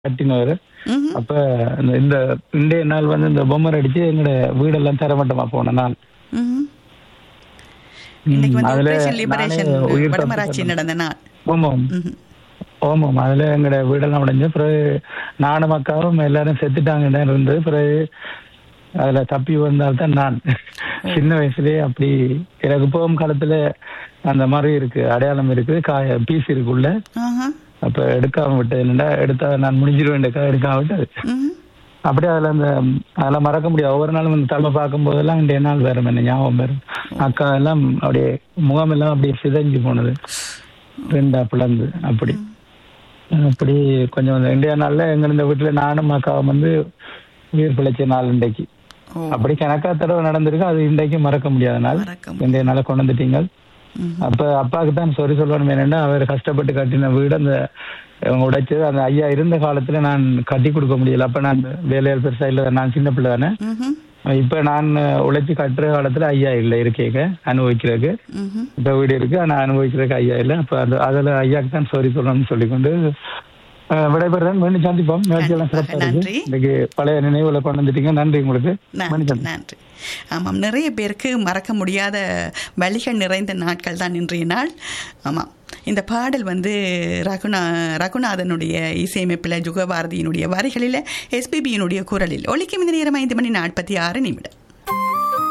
கட்டினவர் ம்ஹும். அப்ப இந்த- இந்த இன்றைய நாள் வந்து இந்த பொம்மை அடிச்சு எங்களோட வீடெல்லாம் தரமட்டமா போன நாள் ம்ஹும். இன்னைக்கு வந்து அதுல ஆபரேஷன் நானே லிபரேஷன் உயிர் வடமராட்சி தப்பி நடந்த நாள் ஆமாம் ம்ஹும். ஆமாம் அதுல எங்களோட வீடெல்லாம் உடைஞ்சு பிறகு நானும் அக்காவும் எல்லாரும் செத்துட்டாங்க இருந்தது பிறகு அதுல தப்பி வந்தால்தான் நான் சின்ன வயசுலயே அப்படி எனக்கு போகும் காலத்துல அந்த மாதிரி இருக்கு அடையாளம் இருக்கு காய பீஸ் இருக்குள்ள ஆஹா. அப்ப எடுக்காம விட்டது என்னடா எடுத்தா நான் முடிஞ்சிருவேன் எடுக்காம விட்டது ம்ஹும். அப்படியே அதுல அந்த அதெல்லாம் மறக்க முடியாது ஒவ்வொரு நாளும் அந்த தலைமை பார்க்கும் போதெல்லாம் இன்றைய நாள் வேற என்ன ஞாபகம் வரும் அக்கா எல்லாம் அப்படியே முகம் எல்லாம் அப்படியே சிதைஞ்சு போனது ரெண்டா பிளந்து அப்படி அப்படி கொஞ்சம் இந்த இந்தியா நாள்ல எங்க இந்த வீட்டுல நானும் அக்காவும் வந்து உயிர் பிழைச்ச நாள் இன்றைக்கு ஓ அப்படி கணக்கா தடவை நடந்திருக்கு அது இன்றைக்கு மறக்க முடியாத நாள் மறக்க முடியாது. இன்றைய நாளை கொண்டு வந்துட்டீங்க ம்ஹும். அப்ப அப்பாவுக்கு தான் சாரி சொல்லணும் என்னன்னா அவர் கஷ்டப்பட்டு கட்டின வீடு அந்த அவங்க உடைச்சது அந்த ஐயா இருந்த காலத்துல நான் கட்டி கொடுக்க முடியல அப்ப நான் வேலையால் பெருசா இல்ல நான் சின்ன பிள்ளை தானே ம்ஹும். இப்ப நான் உழைச்சு கட்டுற காலத்துல ஐயா இல்ல இருக்கேங்க அனுபவிக்கிறதுக்கு ம்ஹும். இப்ப வீடு இருக்கு ஆனா அனுபவிக்கிறதுக்கு ஐயா இல்ல அப்ப அது அதுல ஐயாக்கு தான் சாரி சொல்லணும்னு சொல்லிக்கொண்டு அஹ், விடைபெறேன் மீண்டும் சந்திப்போம் நிகழ்ச்சியெல்லாம் சிறப்பா இருக்கு நன்றி. இன்னைக்கு பழைய நினைவுகளை கொண்டு வந்துட்டீங்க நன்றி உங்களுக்கு நன்றி மன்னிக்கணும் நன்றி ஆமாம் நிறைய பேருக்கு மறக்க முடியாத வழிகள் நிறைந்த நாட்கள் தான் இன்றைய நாள் ஆமாம் இந்த பாடல் வந்து ரகுநா ரகுநாதனுடைய இசையமைப்பில் ஜுகபாரதியினுடைய வரிகளில் எஸ்பிபியினுடைய குரலில் ஒலிக்கும் இந்த நேரம் ஐந்து மணி நாற்பத்தி ஆறு நிமிடம்